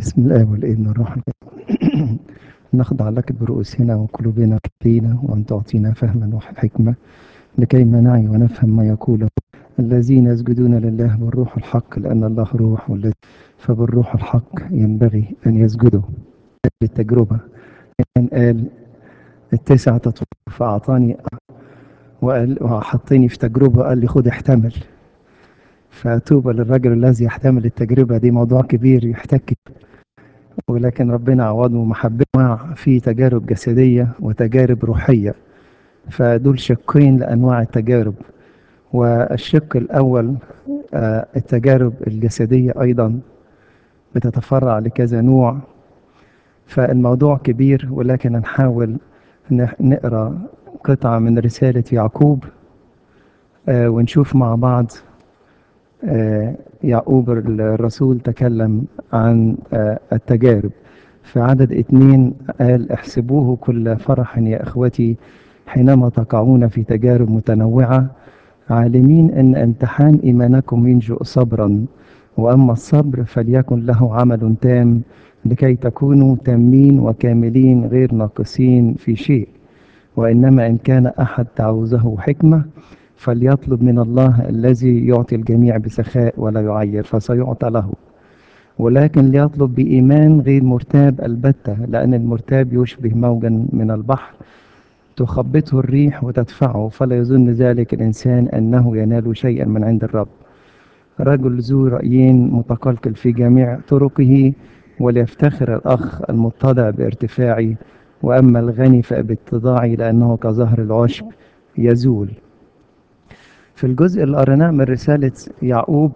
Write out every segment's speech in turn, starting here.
بسم الله والابن والروح القدس نخضع لك برؤوسنا وقلوبنا كلينا وأن تعطينا فهما وحكمة لكي ما نعي ونفهم ما يقوله الذين يسجدون لله بالروح الحق لأن الله روح والذي فبالروح الحق ينبغي أن يسجدوا للتجربة كان قال التسعة تطور فأعطاني وقال وحطني في تجربة قال لي خد احتمل فطوبى للرجل الذي يحتمل التجربة دي موضوع كبير يحتاج ولكن ربنا عوضه محبة في تجارب جسدية وتجارب روحية فدول شقين لأنواع التجارب والشق الأول آه، التجارب الجسدية أيضا بتتفرع لكذا نوع فالموضوع كبير ولكن هنحاول نح- نقرأ قطعة من رسالة يعقوب آه، ونشوف مع بعض آه، يعقوب الرسول تكلم عن آه، التجارب في عدد اتنين قال احسبوه كل فرح يا اخوتي حينما تقعون في تجارب متنوعة عالمين ان امتحان ايمانكم ينجئ صبرا واما الصبر فليكن له عمل تام لكي تكونوا تامين وكاملين غير ناقصين في شيء وانما ان كان احد تعوزه حكمه فليطلب من الله الذي يعطي الجميع بسخاء ولا يعير فسيعطى له ولكن ليطلب بإيمان غير مرتاب البتة لأن المرتاب يشبه موجا من البحر تخبطه الريح وتدفعه فلا يظن ذلك الإنسان أنه ينال شيئا من عند الرب رجل ذو رأيين متقلقل في جميع طرقه وليفتخر الأخ المتضع بارتفاعه وأما الغني فباتضاعه لأنه كظهر العشب يزول في الجزء اللي قريناه من رسالة يعقوب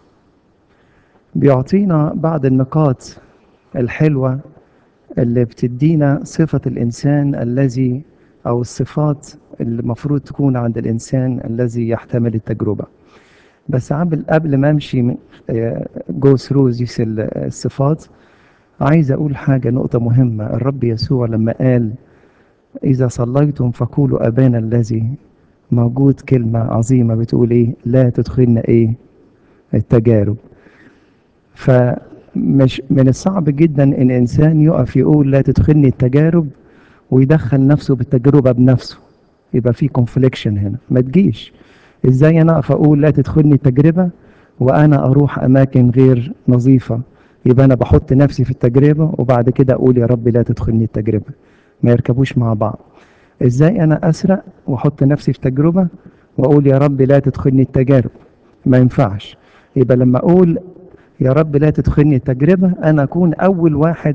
بيعطينا بعض النقاط الحلوة اللي بتدينا صفة الإنسان الذي أو الصفات اللي المفروض تكون عند الإنسان الذي يحتمل التجربة بس قبل قبل ما أمشي جو ثرو ذيس الصفات عايز أقول حاجة نقطة مهمة الرب يسوع لما قال إذا صليتم فقولوا أبانا الذي موجود كلمة عظيمة بتقول إيه لا تدخلنا إيه التجارب فمش من الصعب جدا ان انسان يقف يقول لا تدخلني التجارب ويدخل نفسه بالتجربه بنفسه يبقى في كونفليكشن هنا ما تجيش ازاي انا اقف اقول لا تدخلني التجربه وانا اروح اماكن غير نظيفه يبقى انا بحط نفسي في التجربه وبعد كده اقول يا رب لا تدخلني التجربه ما يركبوش مع بعض ازاي انا اسرق واحط نفسي في تجربه واقول يا رب لا تدخلني التجارب ما ينفعش يبقى لما اقول يا رب لا تدخلني التجربة أنا أكون أول واحد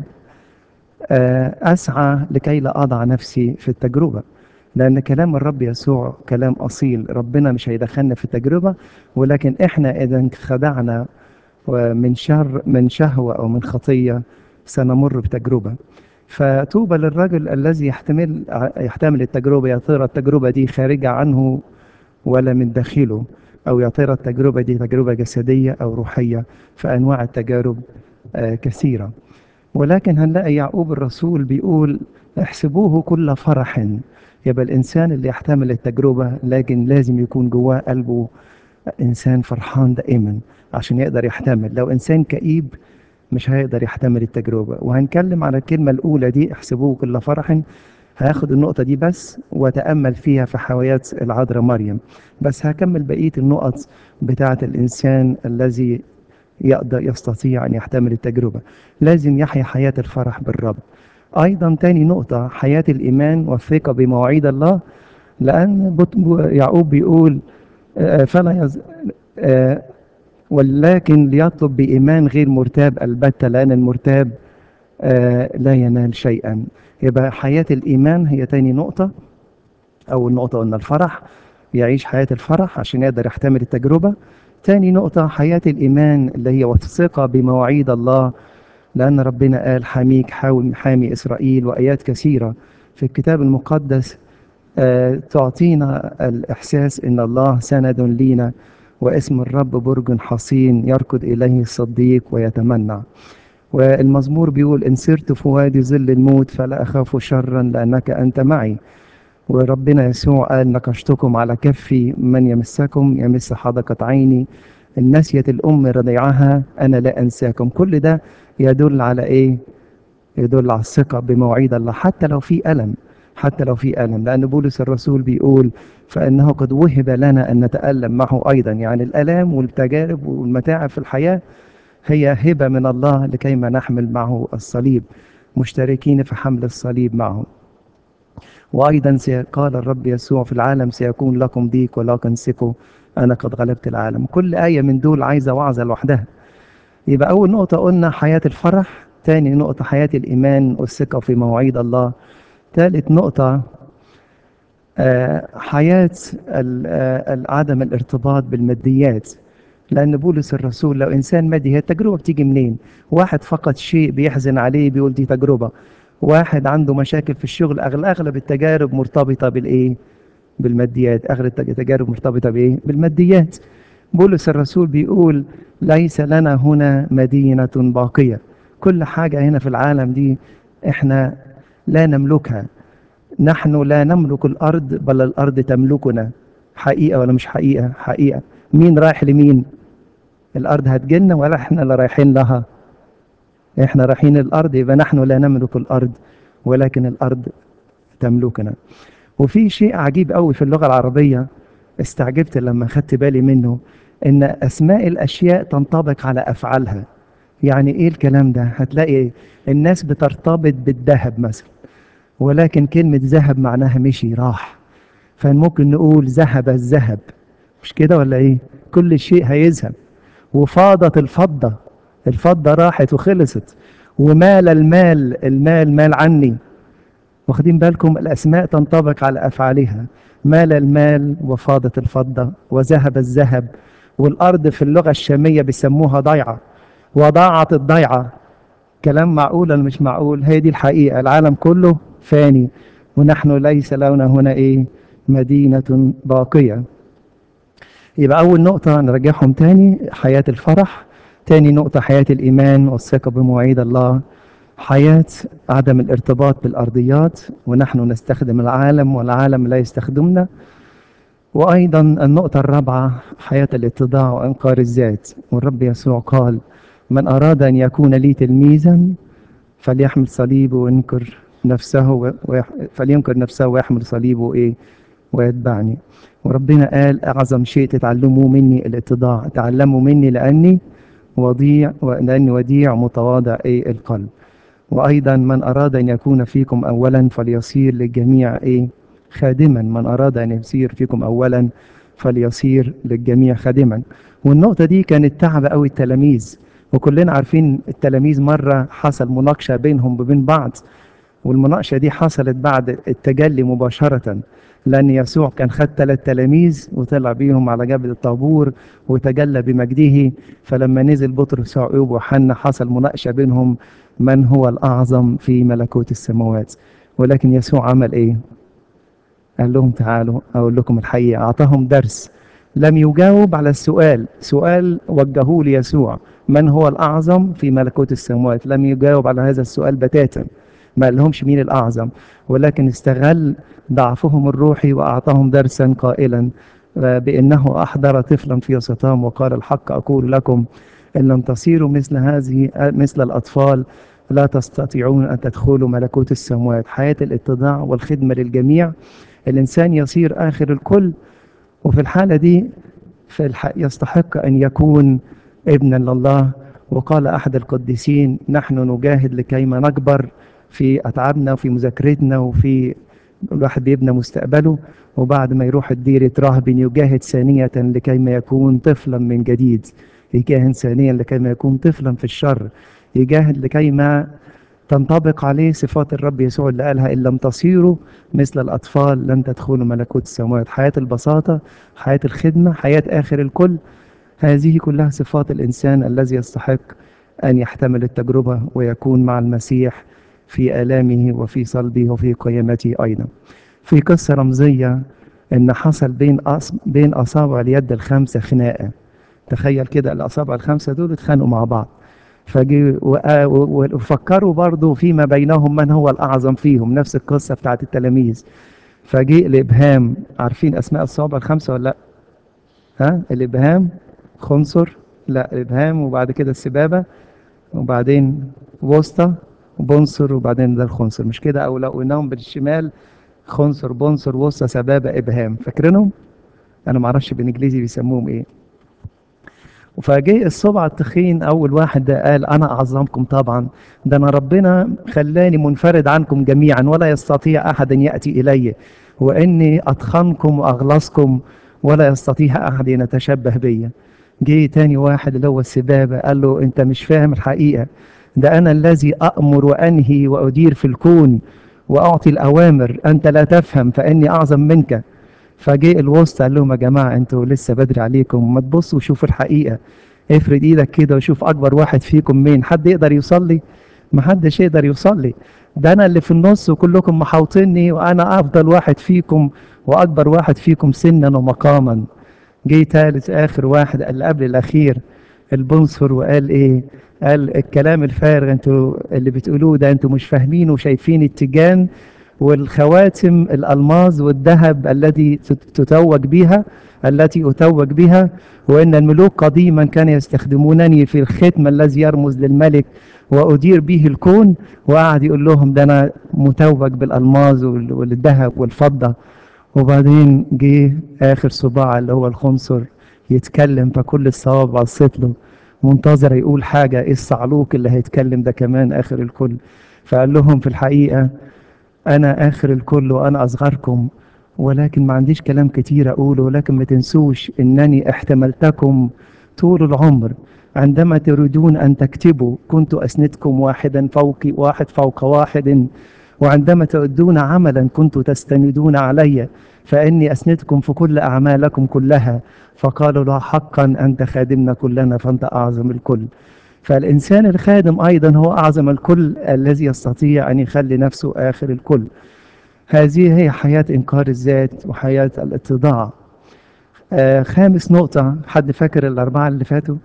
آه، أسعى لكي لا أضع نفسي في التجربة لأن كلام الرب يسوع كلام أصيل ربنا مش هيدخلنا في التجربة ولكن إحنا إذا انخدعنا من شر من شهوة أو من خطية سنمر بتجربة فطوبى للرجل الذي يحتمل يحتمل التجربة يا ترى التجربة دي خارجة عنه ولا من داخله أو يا ترى التجربة دي تجربة جسدية أو روحية فأنواع التجارب آه، كثيرة ولكن هنلاقي يعقوب الرسول بيقول احسبوه كل فرح يبقى الإنسان اللي يحتمل التجربة لكن لازم يكون جواه قلبه إنسان فرحان دائما عشان يقدر يحتمل لو إنسان كئيب مش هيقدر يحتمل التجربة وهنتكلم على الكلمة الأولى دي احسبوه كل فرح هاخد النقطة دي بس وأتأمل فيها في حوايات العذراء مريم بس هكمل بقية النقط بتاعة الإنسان الذي يقدر يستطيع أن يحتمل التجربة لازم يحيا حياة الفرح بالرب أيضا تاني نقطة حياة الإيمان والثقة بمواعيد الله لأن بط- يعقوب بيقول آه، فلا يز... آه، ولكن ليطلب بإيمان غير مرتاب البتة لأن المرتاب آه، لا ينال شيئا يبقى حياة الإيمان هي تاني نقطة أول نقطة قلنا الفرح يعيش حياة الفرح عشان يقدر يحتمل التجربة تاني نقطة حياة الإيمان اللي هي والثقة بمواعيد الله لأن ربنا قال حاميك حاول حامي إسرائيل وآيات كثيرة في الكتاب المقدس آه، تعطينا الإحساس إن الله سند لينا واسم الرب برج حصين يركض إليه الصديق ويتمنع والمزمور بيقول إن سرت في وادي ظل الموت فلا أخاف شرا لأنك أنت معي وربنا يسوع قال نكشتكم على كفي من يمسكم يمس حدقة عيني النسية الأم رضيعها أنا لا أنساكم كل ده يدل على إيه يدل على الثقة بمواعيد الله حتى لو في ألم حتى لو في ألم لأن بولس الرسول بيقول فإنه قد وهب لنا أن نتألم معه أيضا يعني الألام والتجارب والمتاعب في الحياة هي هبة من الله لكيما نحمل معه الصليب مشتركين في حمل الصليب معه وأيضا قال الرب يسوع في العالم سيكون لكم ضيق ولكن ثقوا أنا قد غلبت العالم كل آية من دول عايزة وعظة لوحدها يبقى أول نقطة قلنا حياة الفرح تاني نقطة حياة الإيمان والثقة في مواعيد الله ثالث نقطة آه، حياة ال- آه، عدم الارتباط بالماديات لأن بولس الرسول لو إنسان مادي هي التجربة بتيجي منين؟ واحد فقد شيء بيحزن عليه بيقول دي تجربة واحد عنده مشاكل في الشغل أغلب أغلب التجارب مرتبطة بالإيه؟ بالماديات أغلب التجارب مرتبطة بإيه؟ بالماديات بولس الرسول بيقول ليس لنا هنا مدينة باقية كل حاجة هنا في العالم دي إحنا لا نملكها نحن لا نملك الأرض بل الأرض تملكنا حقيقة ولا مش حقيقة حقيقة مين رايح لمين الأرض هتجيلنا ولا إحنا اللي رايحين لها إحنا رايحين الأرض يبقى نحن لا نملك الأرض ولكن الأرض تملكنا وفي شيء عجيب قوي في اللغة العربية استعجبت لما خدت بالي منه إن أسماء الأشياء تنطبق على أفعالها يعني إيه الكلام ده هتلاقي الناس بترتبط بالذهب مثلا ولكن كلمة ذهب معناها مشي راح فممكن نقول ذهب الذهب مش كده ولا ايه كل شيء هيذهب وفاضت الفضة الفضة راحت وخلصت ومال المال المال مال عني واخدين بالكم الأسماء تنطبق على أفعالها مال المال وفاضت الفضة وذهب الذهب والأرض في اللغة الشامية بيسموها ضيعة وضاعت الضيعة كلام معقول ولا مش معقول هي دي الحقيقة العالم كله فاني ونحن ليس لنا هنا ايه مدينة باقية يبقى أول نقطة نرجعهم تاني حياة الفرح تاني نقطة حياة الإيمان والثقة بمواعيد الله حياة عدم الارتباط بالأرضيات ونحن نستخدم العالم والعالم لا يستخدمنا وأيضا النقطة الرابعة حياة الاتضاع وإنكار الذات والرب يسوع قال من أراد أن يكون لي تلميذا فليحمل صليبه وينكر نفسه ويح... فلينكر نفسه ويحمل صليبه إيه ويتبعني وربنا قال أعظم شيء تتعلموا مني الاتضاع تعلموا مني لأني وضيع لأني وديع متواضع إيه القلب وأيضا من أراد أن يكون فيكم أولا فليصير للجميع إيه خادما من أراد أن يصير فيكم أولا فليصير للجميع خادما والنقطة دي كانت تعب قوي التلاميذ وكلنا عارفين التلاميذ مرة حصل مناقشة بينهم وبين بعض والمناقشة دي حصلت بعد التجلي مباشرة لأن يسوع كان خد ثلاث تلاميذ وطلع بيهم على جبل الطابور وتجلى بمجده فلما نزل بطرس ويعقوب وحنا حصل مناقشة بينهم من هو الأعظم في ملكوت السماوات ولكن يسوع عمل إيه؟ قال لهم تعالوا أقول لكم الحقيقة أعطاهم درس لم يجاوب على السؤال سؤال وجهوه ليسوع من هو الأعظم في ملكوت السماوات لم يجاوب على هذا السؤال بتاتا ما قالهمش مين الأعظم ولكن استغل ضعفهم الروحي وأعطاهم درسا قائلا بأنه أحضر طفلا في وسطهم وقال الحق أقول لكم إن لم تصيروا مثل هذه مثل الأطفال لا تستطيعون أن تدخلوا ملكوت السماوات حياة الاتضاع والخدمة للجميع الإنسان يصير آخر الكل وفي الحالة دي في الح... يستحق أن يكون ابنا لله وقال أحد القديسين نحن نجاهد لكيما نكبر في أتعابنا وفي مذاكرتنا وفي الواحد بيبنى مستقبله وبعد ما يروح الدير يتراهب يجاهد ثانية لكيما يكون طفلا من جديد يجاهد ثانيا لكيما يكون طفلا في الشر يجاهد لكيما تنطبق عليه صفات الرب يسوع اللي قالها إن لم تصيروا مثل الأطفال لن تدخلوا ملكوت السماوات حياة البساطة حياة الخدمة حياة آخر الكل هذه كلها صفات الإنسان الذي يستحق أن يحتمل التجربة ويكون مع المسيح في آلامه وفي صلبه وفي قيامته أيضا في قصة رمزية إن حصل بين أص... بين أصابع اليد الخمسة خناقة تخيل كده الأصابع الخمسة دول اتخانقوا مع بعض فجي وفكروا برضو فيما بينهم من هو الأعظم فيهم نفس القصة بتاعت التلاميذ فجيء الإبهام عارفين أسماء الصوابع الخمسة ولا لأ؟ ها الإبهام خنصر لا الابهام وبعد كده السبابه وبعدين وسطى وبنصر وبعدين ده الخنصر مش كده او لو قلناهم بالشمال خنصر بنصر وسطى سبابه ابهام فاكرينهم انا ما اعرفش بالانجليزي بيسموهم ايه فجاء الصبع التخين اول واحد ده قال انا اعظمكم طبعا ده انا ربنا خلاني منفرد عنكم جميعا ولا يستطيع احد ان ياتي الي واني اتخنكم واغلظكم ولا يستطيع احد ان يتشبه بي جه تاني واحد اللي هو السبابه قال له انت مش فاهم الحقيقه ده انا الذي امر وانهي وادير في الكون واعطي الاوامر انت لا تفهم فاني اعظم منك فجاء الوسط قال لهم يا جماعه انتوا لسه بدري عليكم ما تبصوا وشوفوا الحقيقه افرد ايدك كده وشوف اكبر واحد فيكم مين حد يقدر يصلي ما حدش يقدر يصلي ده انا اللي في النص وكلكم محاوطيني وانا افضل واحد فيكم واكبر واحد فيكم سنا ومقاما جه تالت اخر واحد اللي قبل الاخير البنصر وقال ايه قال الكلام الفارغ انتوا اللي بتقولوه ده انتوا مش فاهمين وشايفين التيجان والخواتم الألماظ والذهب الذي تتوج بها التي أتوج بها وإن الملوك قديما كانوا يستخدمونني في الختم الذي يرمز للملك وأدير به الكون وقعد يقول لهم ده أنا متوج بالألماظ والذهب والفضة وبعدين جه آخر صباع اللي هو الخنصر يتكلم فكل الصواب بصيت له منتظر يقول حاجة إيه الصعلوك اللي هيتكلم ده كمان آخر الكل فقال لهم في الحقيقة أنا آخر الكل وأنا أصغركم ولكن ما عنديش كلام كتير أقوله ولكن ما تنسوش إنني احتملتكم طول العمر عندما تريدون أن تكتبوا كنت أسندكم واحدا فوق واحد فوق واحد وعندما تؤدون عملا كنت تستندون علي فإني أسندكم في كل أعمالكم كلها فقالوا له حقا أنت خادمنا كلنا فأنت أعظم الكل فالإنسان الخادم أيضا هو أعظم الكل الذي يستطيع أن يخلي نفسه آخر الكل هذه هي حياة إنكار الذات وحياة الاتضاع آه خامس نقطة حد فاكر الأربعة اللي فاتوا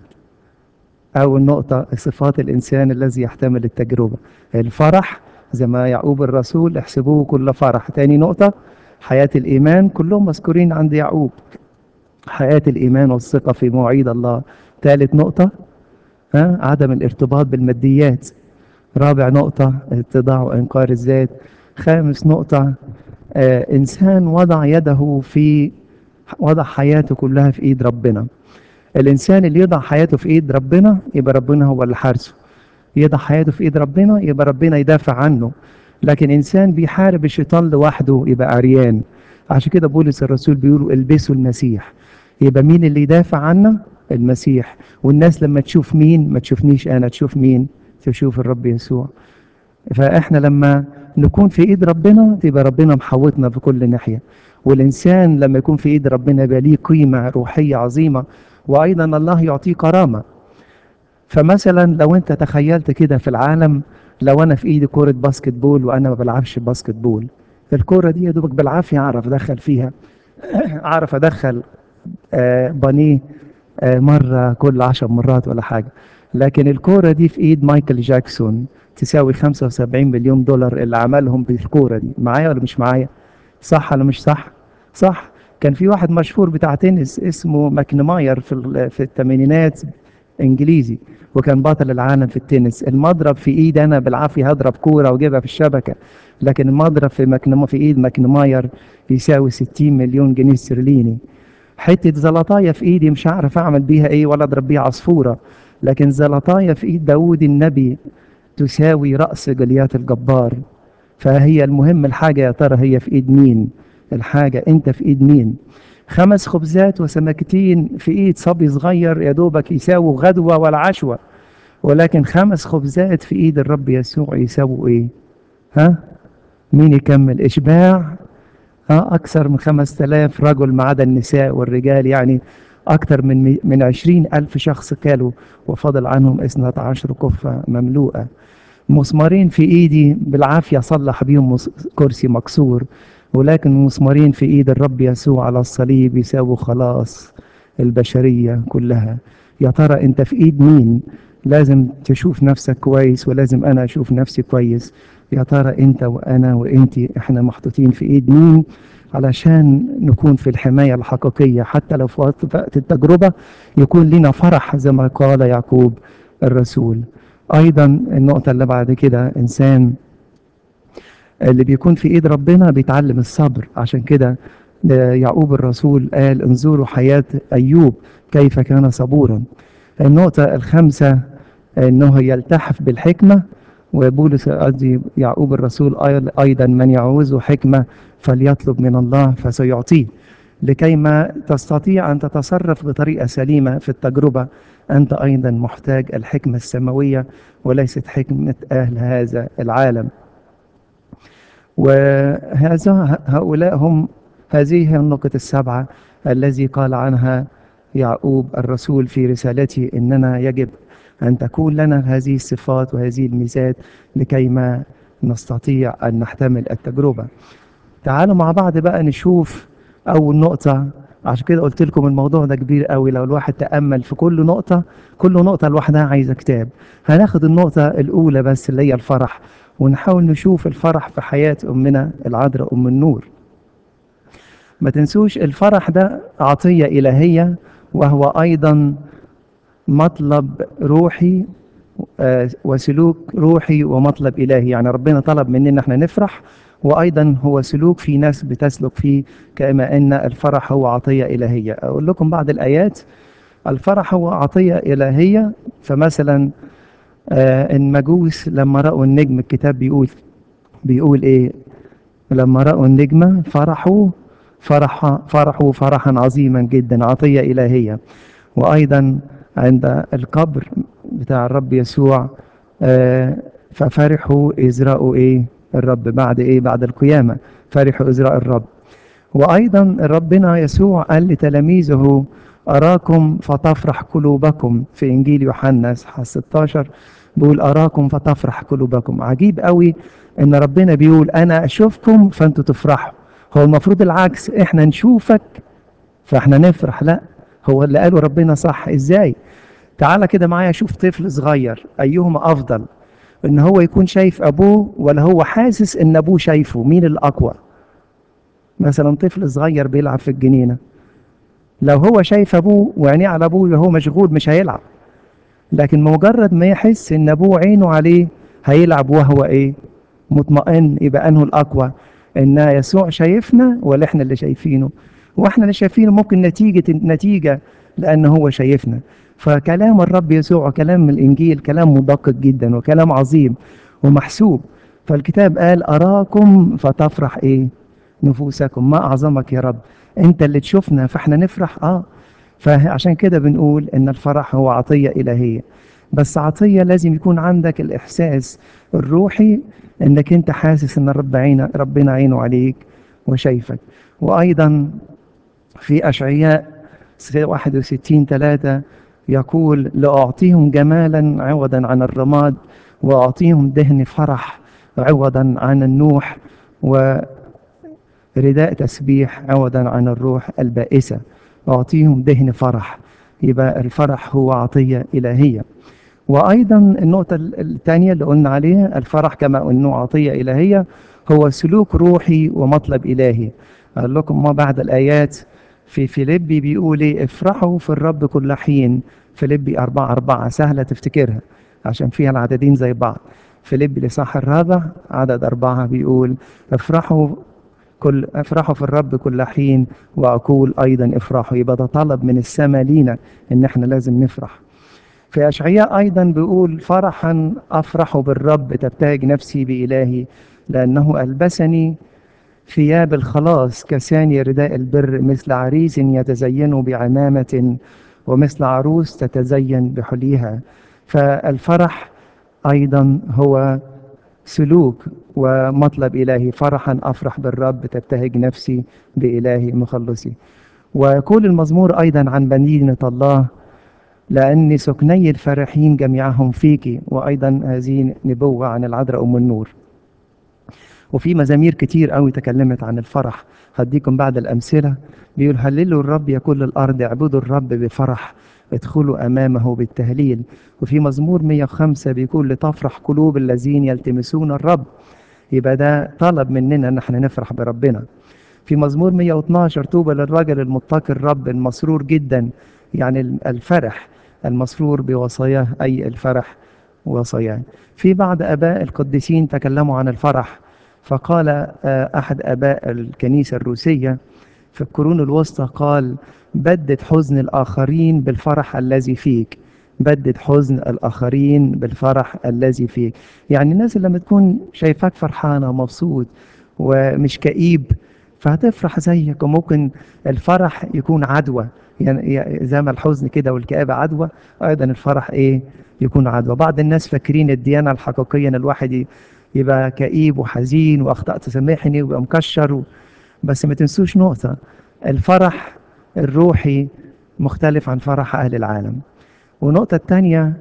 أول نقطة صفات الإنسان الذي يحتمل التجربة الفرح زي ما يعقوب الرسول احسبوه كل فرح تاني نقطة حياة الإيمان كلهم مذكورين عند يعقوب حياة الإيمان والثقة في مواعيد الله ثالث نقطة ها عدم الارتباط بالماديات رابع نقطة اتضاع وإنكار الذات خامس نقطة آه إنسان وضع يده في وضع حياته كلها في إيد ربنا الإنسان اللي يضع حياته في إيد ربنا يبقى ربنا هو اللي حارسه يضع حياته في إيد ربنا يبقى ربنا يدافع عنه لكن إنسان بيحارب الشيطان لوحده يبقى عريان عشان كده بولس الرسول بيقولوا البسوا المسيح يبقى مين اللي يدافع عنا المسيح والناس لما تشوف مين ما تشوفنيش انا تشوف مين تشوف الرب يسوع فاحنا لما نكون في ايد ربنا تبقى ربنا محوطنا في كل ناحيه والانسان لما يكون في ايد ربنا يبقى ليه قيمه روحيه عظيمه وايضا الله يعطيه كرامه فمثلا لو انت تخيلت كده في العالم لو انا في ايدي كوره باسكت بول وانا ما بلعبش باسكت بول الكوره دي يا دوبك بالعافيه اعرف ادخل فيها اعرف ادخل آه بانيه آه مره كل عشر مرات ولا حاجه لكن الكوره دي في ايد مايكل جاكسون تساوي 75 مليون دولار اللي عملهم بالكوره دي معايا ولا مش معايا صح ولا مش صح صح كان في واحد مشهور بتاع تنس اسمه ماكنماير في في الثمانينات انجليزي وكان بطل العالم في التنس المضرب في ايدي انا بالعافيه هضرب كوره واجيبها في الشبكه لكن المضرب في مكنما في ايد ماكنماير يساوي 60 مليون جنيه استرليني حته زلطايه في ايدي مش هعرف اعمل بيها ايه ولا اضرب بيها عصفوره لكن زلطايه في ايد داوود النبي تساوي راس جليات الجبار فهي المهم الحاجه يا ترى هي في ايد مين الحاجه انت في ايد مين خمس خبزات وسمكتين في ايد صبي صغير يا دوبك يساووا غدوه ولا عشوه ولكن خمس خبزات في ايد الرب يسوع يساووا ايه ها مين يكمل اشباع ها اكثر من خمس تلاف رجل ما عدا النساء والرجال يعني اكثر من من عشرين الف شخص كلوا وفضل عنهم اثنة عشر كفة مملوءة مسمارين في ايدي بالعافية صلح بيهم كرسي مكسور ولكن مسمارين في ايد الرب يسوع على الصليب يساووا خلاص البشرية كلها يا ترى انت في ايد مين لازم تشوف نفسك كويس ولازم انا اشوف نفسي كويس يا ترى انت وانا وانت احنا محطوطين في ايد مين علشان نكون في الحماية الحقيقية حتى لو في وقت وقت التجربة يكون لنا فرح زي ما قال يعقوب الرسول أيضا النقطة اللي بعد كده إنسان اللي بيكون في ايد ربنا بيتعلم الصبر عشان كده يعقوب الرسول قال انظروا حياة ايوب كيف كان صبورا النقطة الخامسة انه يلتحف بالحكمة وبولس قصدي يعقوب الرسول أيض- ايضا من يعوز حكمة فليطلب من الله فسيعطيه لكي ما تستطيع ان تتصرف بطريقة سليمة في التجربة انت ايضا محتاج الحكمة السماوية وليست حكمة اهل هذا العالم وهذا هؤلاء هم هذه هي النقطة السبعة الذي قال عنها يعقوب الرسول في رسالته إننا يجب أن تكون لنا هذه الصفات وهذه الميزات لكي ما نستطيع أن نحتمل التجربة تعالوا مع بعض بقى نشوف أول نقطة عشان كده قلت لكم الموضوع ده كبير قوي لو الواحد تأمل في كل نقطة كل نقطة لوحدها عايزة كتاب هناخد النقطة الأولى بس اللي هي الفرح ونحاول نشوف الفرح في حياة أمنا العذراء أم النور ما تنسوش الفرح ده عطية إلهية وهو أيضا مطلب روحي آه، وسلوك روحي ومطلب إلهي يعني ربنا طلب مننا احنا نفرح وأيضا هو سلوك في ناس بتسلك فيه كما أن الفرح هو عطية إلهية أقول لكم بعض الآيات الفرح هو عطية إلهية فمثلا آه، المجوس لما رأوا النجم الكتاب بيقول بيقول إيه لما رأوا النجمة فرحوا فرح فرحوا فرحا عظيما جدا عطية إلهية وأيضا عند القبر بتاع الرب يسوع آه، ففرحوا إذ رأوا إيه الرب بعد إيه بعد القيامة فرحوا إذ رأوا الرب وأيضا ربنا يسوع قال لتلاميذه أراكم فتفرح قلوبكم في إنجيل يوحنا إصحاح 16 بيقول أراكم فتفرح قلوبكم عجيب قوي إن ربنا بيقول أنا أشوفكم فأنتوا تفرحوا هو المفروض العكس إحنا نشوفك فإحنا نفرح لا هو اللي قاله ربنا صح إزاي تعالى كده معايا شوف طفل صغير أيهما أفضل إن هو يكون شايف أبوه ولا هو حاسس إن أبوه شايفه مين الأقوى مثلا طفل صغير بيلعب في الجنينة لو هو شايف أبوه وعينيه على أبوه وهو مشغول مش هيلعب لكن مجرد ما يحس إن أبوه عينه عليه هيلعب وهو إيه مطمئن يبقى أنه الأقوى إن يسوع شايفنا ولا إحنا اللي شايفينه وإحنا اللي شايفينه ممكن نتيجة نتيجة لأن هو شايفنا فكلام الرب يسوع وكلام الإنجيل كلام مدقق جدا وكلام عظيم ومحسوب فالكتاب قال أراكم فتفرح إيه نفوسكم ما أعظمك يا رب أنت اللي تشوفنا فإحنا نفرح آه فعشان كده بنقول إن الفرح هو عطية إلهية بس عطية لازم يكون عندك الإحساس الروحي إنك أنت حاسس إن رب عين ربنا عينه عليك وشايفك وأيضا في أشعياء 61 3 يقول لأعطيهم جمالا عوضا عن الرماد وأعطيهم دهن فرح عوضا عن النوح ورداء تسبيح عوضا عن الروح البائسة أعطيهم دهن فرح يبقى الفرح هو عطية إلهية وأيضا النقطة الثانية اللي قلنا عليها الفرح كما أنه عطية إلهية هو سلوك روحي ومطلب إلهي أقول لكم ما بعد الآيات في فيليبي بيقول إيه افرحوا في الرب كل حين فيليبي أربعة أربعة سهلة تفتكرها عشان فيها العددين زي بعض فيليبي الإصحاح الرابع عدد أربعة بيقول افرحوا كل افرحوا في الرب كل حين وأقول أيضا افرحوا يبقى ده طلب من السماء لينا إن احنا لازم نفرح في أشعياء أيضا بيقول فرحا أفرح بالرب تبتهج نفسي بإلهي لأنه ألبسني ثياب الخلاص كساني رداء البر مثل عريس يتزين بعمامة ومثل عروس تتزين بحليها فالفرح أيضا هو سلوك ومطلب إلهي فرحا أفرح بالرب تبتهج نفسي بإلهي مخلصي ويقول المزمور أيضا عن مدينة الله لأني سكني الفرحين جميعهم فيك وأيضا هذه نبوة عن العذراء أم النور وفي مزامير كتير قوي تكلمت عن الفرح هديكم بعض الأمثلة بيقول هللوا الرب يا كل الأرض اعبدوا الرب بفرح ادخلوا أمامه بالتهليل وفي مزمور 105 بيقول لتفرح قلوب الذين يلتمسون الرب يبقى ده طلب مننا ان احنا نفرح بربنا في مزمور 112 طوبى للرجل المتقي الرب المسرور جدا يعني الفرح المسرور بوصاياه أي الفرح وصاياه في بعض آباء القديسين تكلموا عن الفرح فقال أحد آباء الكنيسة الروسية في القرون الوسطى قال بدد حزن الآخرين بالفرح الذي فيك بدد حزن الآخرين بالفرح الذي فيك يعني الناس لما تكون شايفاك فرحانة ومبسوط ومش كئيب فهتفرح زيك وممكن الفرح يكون عدوى يعني زي ما الحزن كده والكآبة عدوى أيضا الفرح إيه يكون عدوى بعض الناس فاكرين الديانة الحقيقية إن الواحد يبقى كئيب وحزين وأخطأت سامحني ويبقى مكشر و... بس ما تنسوش نقطة الفرح الروحي مختلف عن فرح أهل العالم والنقطة الثانية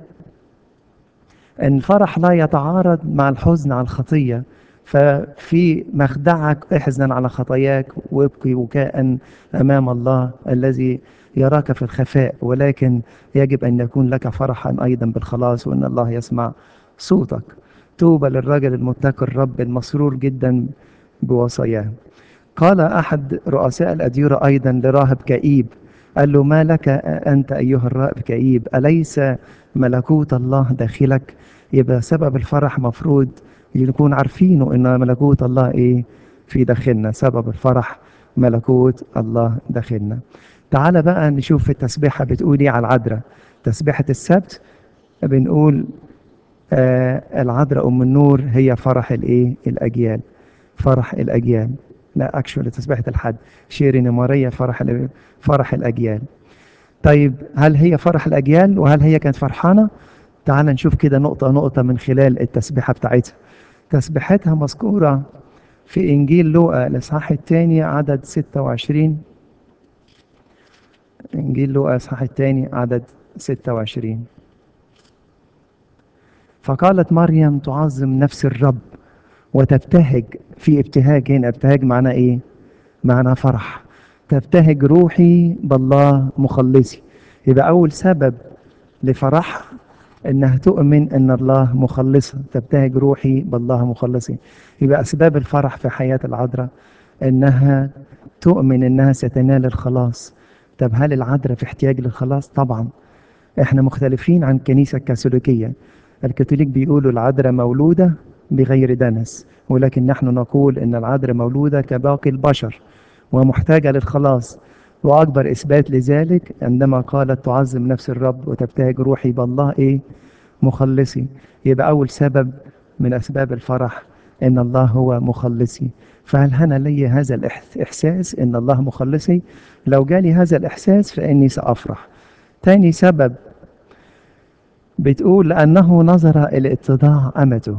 أن الفرح لا يتعارض مع الحزن على الخطية ففي مخدعك احزن على خطاياك وابكي بكاء أمام الله الذي يراك في الخفاء ولكن يجب أن يكون لك فرحا أيضا بالخلاص وأن الله يسمع صوتك توبة للرجل المتقي الرب المسرور جدا بوصاياه قال أحد رؤساء الأديرة أيضا لراهب كئيب قال له ما لك أنت أيها الراهب كئيب أليس ملكوت الله داخلك يبقى سبب الفرح مفروض يكون عارفينه ان ملكوت الله ايه في داخلنا سبب الفرح ملكوت الله داخلنا تعال بقى نشوف التسبيحة بتقول ايه على العذراء تسبيحة السبت بنقول آه العذراء ام النور هي فرح الايه الاجيال فرح الاجيال لا اكشوال تسبيحة الحد شيرين ماريا فرح فرح الاجيال طيب هل هي فرح الاجيال وهل هي كانت فرحانه تعال نشوف كده نقطة نقطة من خلال التسبيحة بتاعتها تسبيحتها مذكورة في إنجيل لوقا الإصحاح الثاني عدد 26 إنجيل لوقا الإصحاح الثاني عدد 26 فقالت مريم تعظم نفس الرب وتبتهج في ابتهاج هنا ابتهاج معناه إيه؟ معناه فرح تبتهج روحي بالله مخلصي يبقى أول سبب لفرحها انها تؤمن ان الله مخلصها تبتهج روحي بالله مخلصي يبقى اسباب الفرح في حياه العذراء انها تؤمن انها ستنال الخلاص طب هل العذراء في احتياج للخلاص طبعا احنا مختلفين عن الكنيسه الكاثوليكيه الكاثوليك بيقولوا العذراء مولوده بغير دنس ولكن نحن نقول ان العذراء مولوده كباقي البشر ومحتاجه للخلاص وأكبر إثبات لذلك عندما قالت تعظم نفس الرب وتبتهج روحي بالله إيه مخلصي يبقى أول سبب من أسباب الفرح إن الله هو مخلصي فهل أنا لي هذا الإحساس إن الله مخلصي لو جالي هذا الإحساس فإني سأفرح تاني سبب بتقول لأنه نظر إلى اتضاع أمته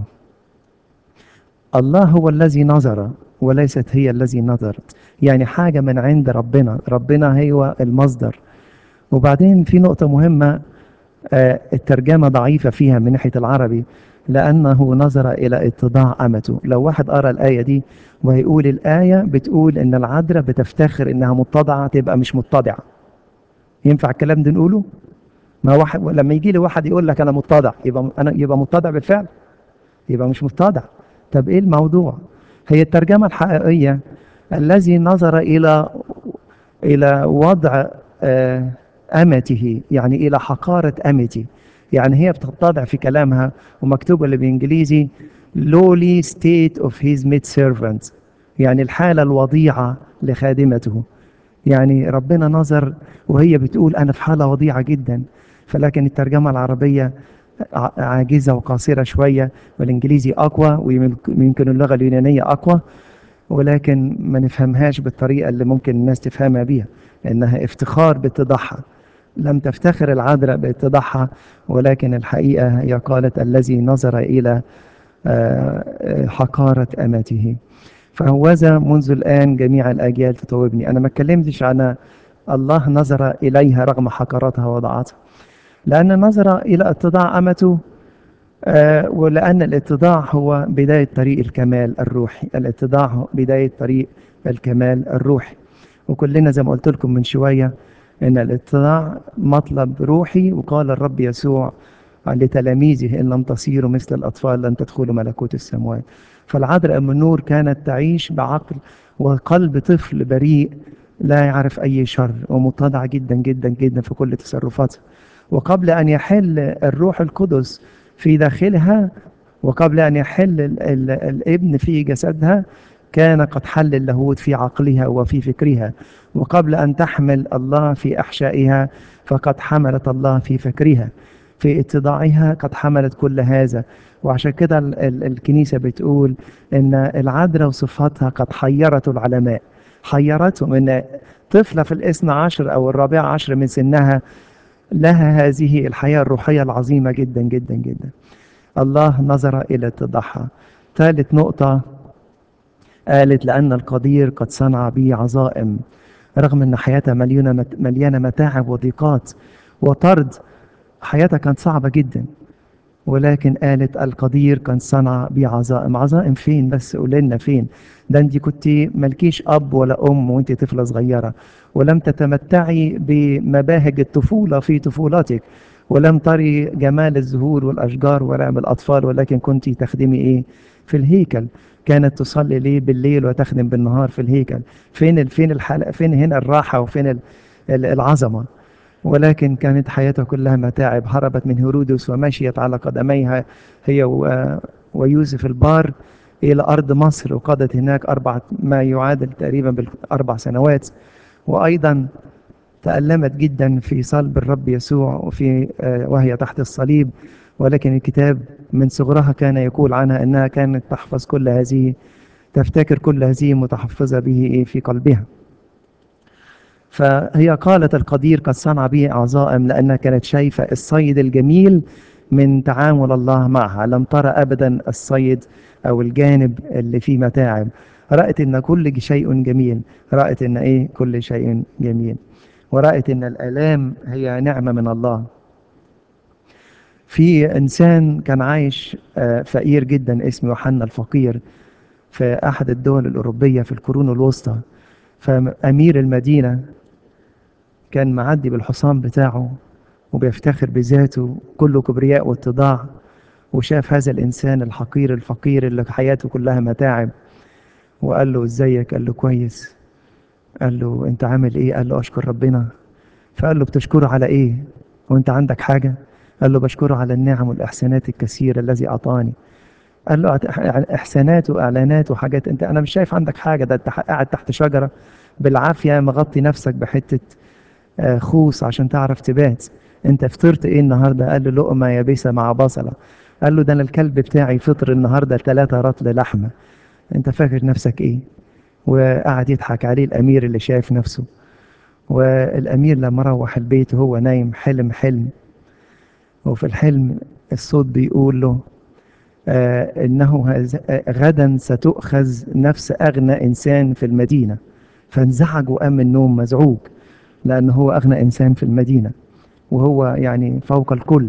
الله هو الذي نظر وليست هي الذي نظرت يعني حاجة من عند ربنا ربنا هو المصدر وبعدين في نقطة مهمة آه الترجمة ضعيفة فيها من ناحية العربي لأنه نظر إلى اتضاع أمته لو واحد قرأ الآية دي وهيقول الآية بتقول إن العذراء بتفتخر إنها متضعة تبقى مش متضعة ينفع الكلام ده نقوله؟ ما واحد لما يجي لي واحد يقول لك أنا متضع يبقى أنا يبقى متضع بالفعل يبقى مش متضع طب إيه الموضوع؟ هي الترجمة الحقيقية الذي نظر إلى إلى وضع أمته يعني إلى حقارة أمتي يعني هي بتتضع في كلامها ومكتوبة اللي بالإنجليزي lowly state of his maid servant يعني الحالة الوضيعة لخادمته يعني ربنا نظر وهي بتقول أنا في حالة وضيعة جدا فلكن الترجمة العربية عاجزة وقاصرة شوية والإنجليزي أقوى ويمكن اللغة اليونانية أقوى ولكن ما نفهمهاش بالطريقة اللي ممكن الناس تفهمها بيها إنها افتخار باتضاعها لم تفتخر العذراء باتضاعها ولكن الحقيقة هي قالت الذي نظر إلى حقارة أمته فهوذا منذ الآن جميع الأجيال تطوبني أنا ما اتكلمتش عن الله نظر إليها رغم حقارتها وضعتها لأن نظر إلى اتضاع أمته آه ولأن الاتضاع هو بداية طريق الكمال الروحي الاتضاع هو بداية طريق الكمال الروحي وكلنا زي ما قلت لكم من شوية إن الاتضاع مطلب روحي وقال الرب يسوع لتلاميذه إن لم تصيروا مثل الأطفال لن تدخلوا ملكوت السماوات فالعذراء أم النور كانت تعيش بعقل وقلب طفل بريء لا يعرف أي شر ومتضع جدا جدا جدا في كل تصرفاتها وقبل أن يحل الروح القدس في داخلها وقبل أن يحل ال ال الابن في جسدها كان قد حل اللاهوت في عقلها وفي فكرها وقبل أن تحمل الله في أحشائها فقد حملت الله في فكرها في اتضاعها قد حملت كل هذا وعشان كده ال ال الكنيسة بتقول إن العذراء وصفاتها قد حيرت العلماء حيرتهم إن طفلة في الاثنى عشر أو الرابعة عشر من سنها لها هذه الحياة الروحية العظيمة جدا جدا جدا الله نظر إلى اتضاعها ثالث نقطة قالت لأن القدير قد صنع بي عظائم رغم أن حياتها مليانة مليانة متاعب وضيقات وطرد حياتها كانت صعبة جدا ولكن قالت القدير كان صنع بي عظائم عظائم فين بس قول لنا فين ده انت كنت ملكيش اب ولا ام وانت طفله صغيره ولم تتمتعي بمباهج الطفوله في طفولتك ولم تري جمال الزهور والاشجار ولعب الاطفال ولكن كنت تخدمي ايه في الهيكل كانت تصلي ليه بالليل وتخدم بالنهار في الهيكل فين فين الحلقه فين هنا الراحه وفين العظمه ولكن كانت حياتها كلها متاعب هربت من هيرودس ومشيت على قدميها هي ويوسف البار إلى أرض مصر وقضت هناك أربع ما يعادل تقريبا بالأربع سنوات وأيضا تألمت جدا في صلب الرب يسوع وفي وهي تحت الصليب ولكن الكتاب من صغرها كان يقول عنها أنها كانت تحفظ كل هذه تفتكر كل هذه متحفظة به في قلبها فهي قالت القدير قد صنع به عظائم لأنها كانت شايفة الصيد الجميل من تعامل الله معها لم ترى أبدا الصيد أو الجانب اللي فيه متاعب رأت إن كل شيء جميل رأت إن إيه كل شيء جميل ورأت إن الآلام هي نعمة من الله في إنسان كان عايش فقير جدا اسمه يوحنا الفقير في أحد الدول الأوروبية في القرون الوسطى فأمير المدينة كان معدي بالحصان بتاعه وبيفتخر بذاته كله كبرياء واتضاع وشاف هذا الإنسان الحقير الفقير اللي حياته كلها متاعب وقال له ازيك قال له كويس قال له انت عامل ايه قال له اشكر ربنا فقال له بتشكره على ايه وانت عندك حاجة قال له بشكره على النعم والإحسانات الكثيرة الذي أعطاني قال له إحسانات وإعلانات وحاجات أنت أنا مش شايف عندك حاجة ده أنت قاعد تحت شجرة بالعافية مغطي نفسك بحتة خوص عشان تعرف تبات أنت فطرت إيه النهاردة قال له لقمة يابسة مع بصلة قال له ده أنا الكلب بتاعي فطر النهاردة ثلاثة رطل لحمة أنت فاكر نفسك إيه وقعد يضحك عليه الأمير اللي شايف نفسه والأمير لما روح البيت وهو نايم حلم حلم وفي الحلم الصوت بيقول له آه إنه غدا ستؤخذ نفس أغنى إنسان في المدينة فانزعج وقام من النوم مزعوج لأنه هو أغنى إنسان في المدينة وهو يعني فوق الكل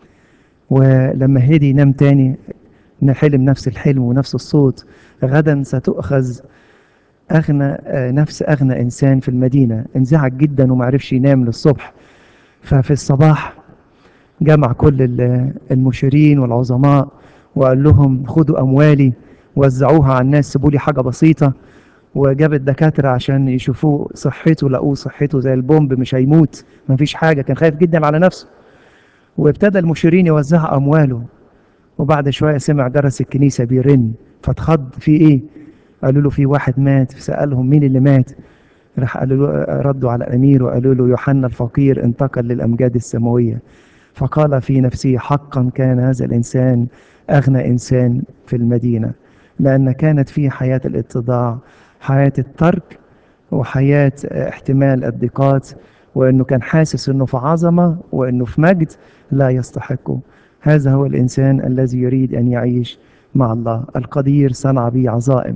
ولما هدي ينام تاني حلم نفس الحلم ونفس الصوت غدا ستؤخذ أغنى نفس أغنى إنسان في المدينة انزعج جدا ومعرفش ينام للصبح ففي الصباح جمع كل المشيرين والعظماء وقال لهم خدوا أموالي وزعوها على الناس سيبوا لي حاجة بسيطة وجاب الدكاترة عشان يشوفوه صحته لقوه صحته زي البومب مش هيموت مفيش حاجة كان خايف جدا على نفسه وابتدى المشيرين يوزعوا أمواله وبعد شوية سمع جرس الكنيسة بيرن فاتخض في إيه؟ قالوا له في واحد مات فسألهم مين اللي مات راح قالوا له ردوا على الأمير وقالوا له يوحنا الفقير انتقل للأمجاد السماوية فقال في نفسه حقا كان هذا الإنسان أغنى إنسان في المدينة لأن كانت فيه حياة الاتضاع حياة الترك وحياة احتمال الضيقات وأنه كان حاسس أنه في عظمة وأنه في مجد لا يستحقه هذا هو الإنسان الذي يريد أن يعيش مع الله القدير صنع به عظائم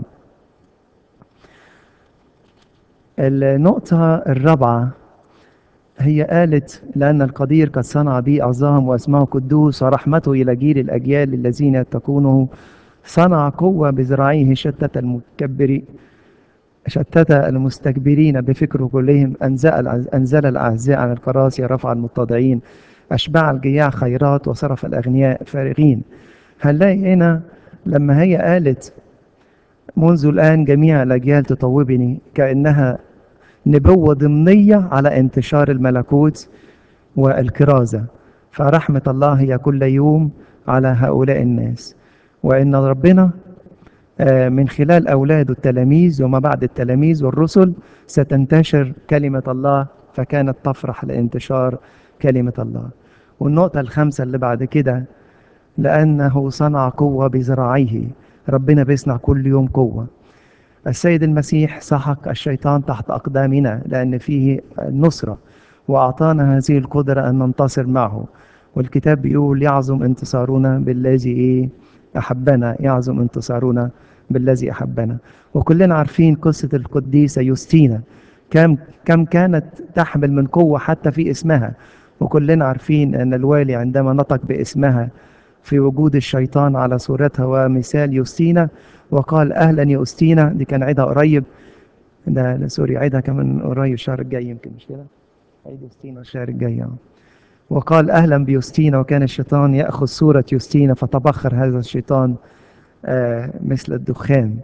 النقطة الرابعة هي قالت لأن القدير قد صنع بي عظام واسمه قدوس ورحمته إلى جيل الأجيال الذين يتقونه صنع قوة بذراعيه شتت المتكبرين شتت المستكبرين بفكره كلهم أنزل, أنزل الأعزاء عن الكراسي رفع المتضعين أشبع الجياع خيرات وصرف الأغنياء فارغين هنلاقي هنا لما هي قالت منذ الآن جميع الأجيال تطوبني كأنها نبوة ضمنية على انتشار الملكوت والكرازة فرحمة الله هي كل يوم على هؤلاء الناس وإن ربنا من خلال أولاده التلاميذ وما بعد التلاميذ والرسل ستنتشر كلمة الله فكانت تفرح لانتشار كلمة الله والنقطة الخامسة اللي بعد كده لأنه صنع قوة بذراعيه ربنا بيصنع كل يوم قوة السيد المسيح سحق الشيطان تحت أقدامنا لأن فيه نصرة وأعطانا هذه القدرة أن ننتصر معه والكتاب بيقول يعظم انتصارنا بالذي إيه أحبنا يعظم انتصارنا بالذي أحبنا وكلنا عارفين قصة القديسة يوستينا كم كم كانت تحمل من قوة حتى في اسمها وكلنا عارفين أن الوالي عندما نطق باسمها في وجود الشيطان على صورتها ومثال يوستينا وقال أهلا يوستينا دي كان عيدها قريب ده سوري عيدها كمان قريب الشهر الجاي يمكن مش كده عيد يوستينا الشهر الجاي وقال أهلا بيوستينا وكان الشيطان يأخذ صورة يوستينا فتبخر هذا الشيطان آه مثل الدخان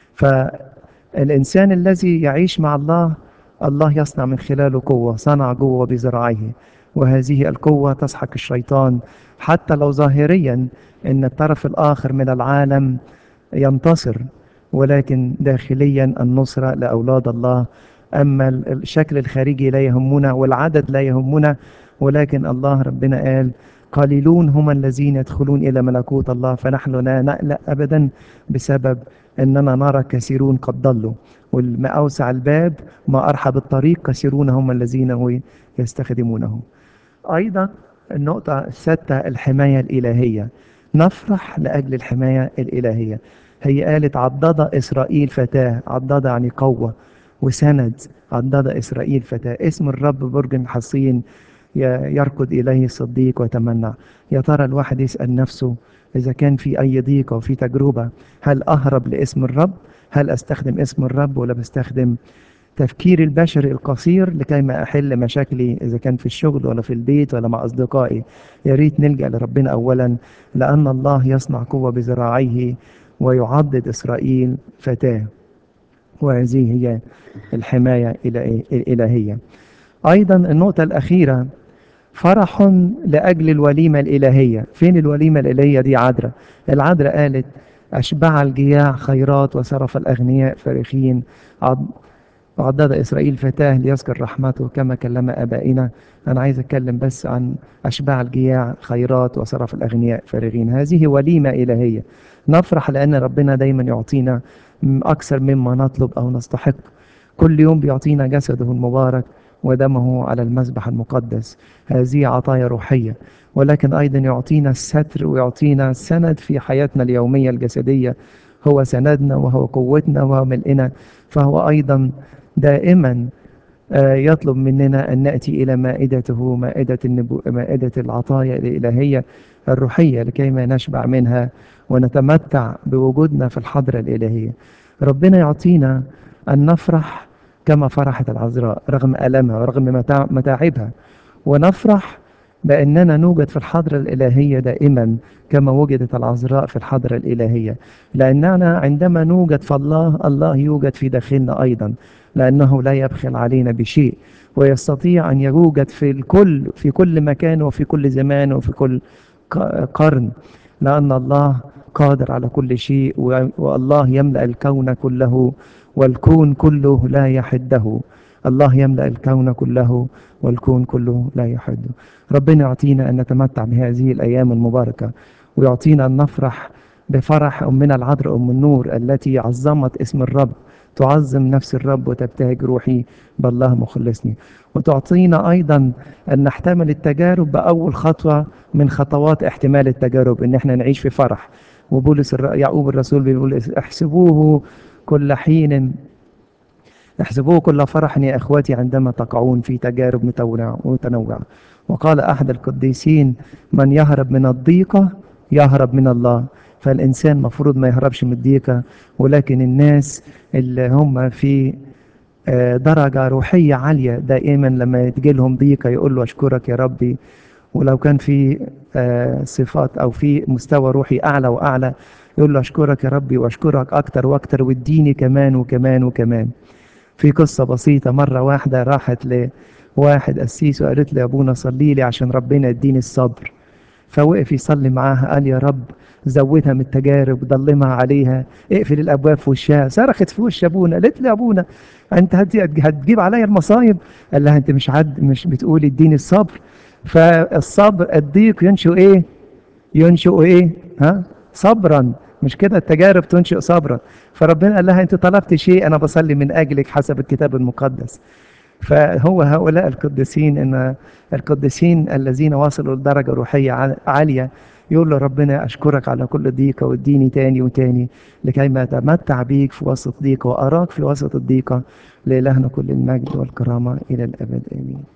فالإنسان الذي يعيش مع الله الله يصنع من خلاله قوة صنع قوة بذراعيه وهذه القوة تسحق الشيطان حتى لو ظاهريا أن الطرف الآخر من العالم ينتصر ولكن داخليا النصرة لأولاد الله أما الشكل الخارجي لا يهمنا والعدد لا يهمنا ولكن الله ربنا قال قليلون هم الذين يدخلون إلى ملكوت الله فنحن لا نقلق أبدا بسبب أننا نرى كثيرون قد ضلوا والما أوسع الباب ما أرحب الطريق كثيرون هم الذين يستخدمونه أيضا النقطة السادسة الحماية الإلهية نفرح لأجل الحماية الإلهية هي قالت عضد إسرائيل فتاة عضد يعني قوة وسند عضد إسرائيل فتاة اسم الرب برج حصين يركض إليه الصديق ويتمنى يا ترى الواحد يسأل نفسه إذا كان في أي ضيقة وفي تجربة هل أهرب لاسم الرب هل أستخدم اسم الرب ولا بستخدم تفكيري البشري القصير لكي ما أحل مشاكلي إذا كان في الشغل ولا في البيت ولا مع أصدقائي يا ريت نلجأ لربنا أولا لأن الله يصنع قوة بذراعيه ويعضد إسرائيل فتاة وهذه هي الحماية الإلهية أيضا النقطة الأخيرة فرح لأجل الوليمة الإلهية فين الوليمة الإلهية دي عذراء العذراء قالت أشبع الجياع خيرات وصرف الأغنياء فرحين وعضد إسرائيل فتاه ليذكر رحمته كما كلم آبائنا أنا عايز أتكلم بس عن أشبع الجياع خيرات وصرف الأغنياء فارغين هذه وليمة إلهية نفرح لأن ربنا دايما يعطينا أكثر مما نطلب أو نستحق كل يوم بيعطينا جسده المبارك ودمه على المذبح المقدس هذه عطايا روحية ولكن أيضا يعطينا الستر ويعطينا السند في حياتنا اليومية الجسدية هو سندنا وهو قوتنا وهو ملئنا فهو أيضا دائما يطلب مننا أن نأتي إلى مائدته مائدة, النبو... مائدة العطايا الإلهية الروحية لكي ما نشبع منها ونتمتع بوجودنا في الحضرة الإلهية ربنا يعطينا أن نفرح كما فرحت العذراء رغم ألمها ورغم متاع... متاعبها ونفرح بأننا نوجد في الحضرة الإلهية دائما كما وجدت العذراء في الحضرة الإلهية لأننا عندما نوجد في الله الله يوجد في داخلنا أيضا لأنه لا يبخل علينا بشيء ويستطيع أن يوجد في الكل في كل مكان وفي كل زمان وفي كل قرن لأن الله قادر على كل شيء والله يملأ الكون كله والكون كله لا يحده الله يملأ الكون كله والكون كله لا يحده ربنا يعطينا أن نتمتع بهذه الأيام المباركة ويعطينا أن نفرح بفرح أمنا العذراء أم النور التي عظمت اسم الرب تعظم نفس الرب وتبتهج روحي بالله مخلصني وتعطينا أيضا أن نحتمل التجارب بأول خطوة من خطوات احتمال التجارب أن احنا نعيش في فرح وبولس يعقوب الرسول بيقول احسبوه كل حين احسبوه كل فرح يا اخواتي عندما تقعون في تجارب متنوعه وقال احد القديسين من يهرب من الضيقه يهرب من الله فالانسان مفروض ما يهربش من الضيقه ولكن الناس اللي هم في درجه روحيه عاليه دائما لما تجي لهم ضيقه يقول له اشكرك يا ربي ولو كان في آه، صفات او في مستوى روحي اعلى واعلى يقول له اشكرك يا ربي واشكرك اكتر واكتر واديني كمان وكمان وكمان في قصة بسيطة مرة واحدة راحت لواحد قسيس وقالت له يا ابونا صلي لي عشان ربنا يديني الصبر فوقف يصلي معاها قال يا رب زودها من التجارب ضلمها عليها اقفل الابواب في وشها صرخت في وش ابونا قالت له يا ابونا انت هت- هتجيب عليا المصايب قال لها انت مش عد مش بتقولي اديني الصبر فالصبر الضيق ينشئ ايه ينشئ ايه ها صبرا مش كده التجارب تنشئ صبرا فربنا قال لها انت طلبت شيء انا بصلي من اجلك حسب الكتاب المقدس فهو هؤلاء القديسين ان القديسين الذين وصلوا لدرجه روحيه عال- عاليه يقول له ربنا اشكرك على كل ضيقه واديني تاني وتاني لكي ما اتمتع بيك في وسط ضيقه واراك في وسط الضيقه لالهنا كل المجد والكرامه الى الابد امين